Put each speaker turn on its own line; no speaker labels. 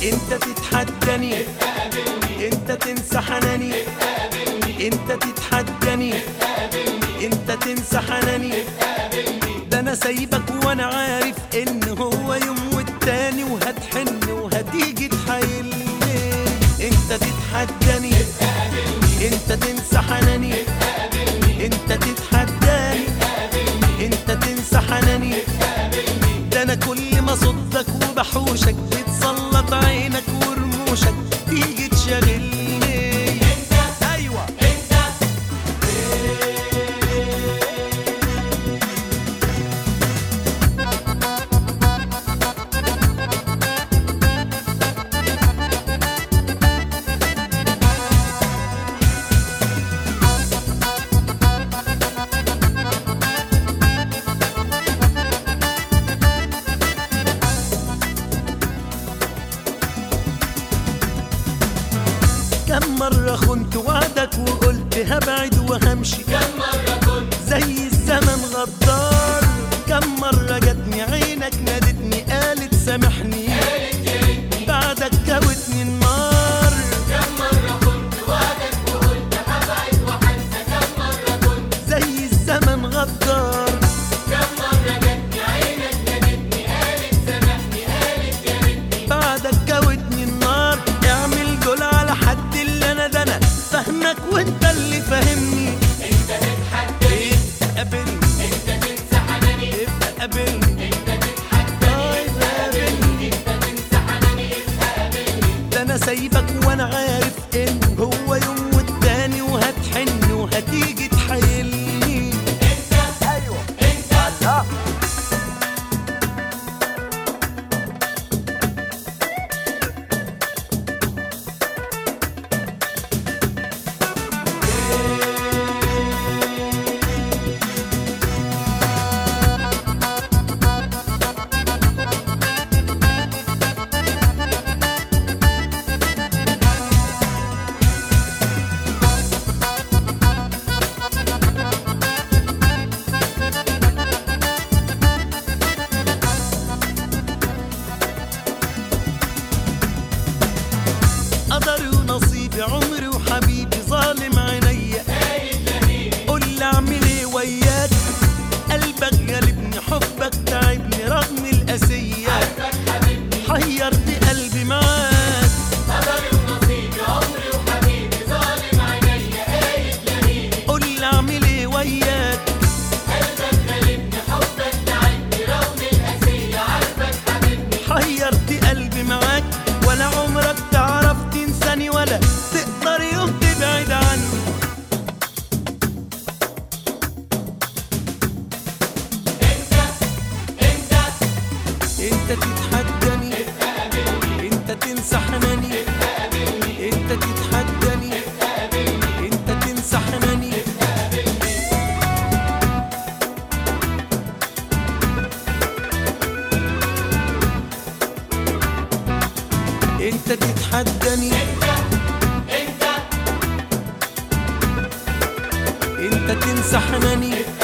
انت تتحداني انت تنسى حناني انت تتحداني انت تنسى حناني ده انا سايبك وانا عارف ان هو يوم والتاني وهتحن وهتيجي تحايلني انت تتحداني انت تنسى حناني انت تتحداني انت تنسى حناني ده انا كل ما صدك وبحوشك بتسلط عينك ورموشك تيجي تشغلني ايوه كم مرة خنت وعدك وقلت هبعد وهمشي
كم مرة كنت
زي الزمن غدار كم مرة جاتني عينك نادتني قالت سامحني
قالت يا ريتني
بعدك كوتني النار
كم مرة كنت وعدك وقلت هبعد وهنسى كم مرة كنت
زي الزمن غدار
كم مرة جاتني عينك نادتني قالت سامحني قالت يا ريتني
بعدك كوتني النار اعمل جول على حد اللي انا ده انا فاهمك وانت اللي فاهمني
انت تتحداني
قابلني
انت تنسى حناني
ابقى قابلني
انت تتحداني
طيب قابلني
انت تنسى حناني قابلني
ده انا سايبك وانا عارف ان هو يوم والتاني وهتحن وهتيجي تحايلني
انت
ايوه
انت
الله قدري ونصيبي عمري وحبيبي ظالم عينيا قول لي اعمل ايه وياك قلبك غالبني حبك تعبني رغم القاسية
عارفك حبيبني
حيرت قلبي معاك
قدري ونصيبي عمري وحبيبي ظالم عينيا قايد لميني
قول لي اعمل ايه وياك
قلبك غالبني حبك تعبني رغم القاسية عارفك حبيبني
حيرت قلبي معاك ولا عمرك تعرف تنساني ولا تقدر يوم تبعد عني
انت انت
انت تتحداني انت تنسى حناني انت تتحداني انت تنسى حناني انت تتحداني
انت
انت تنسى حناني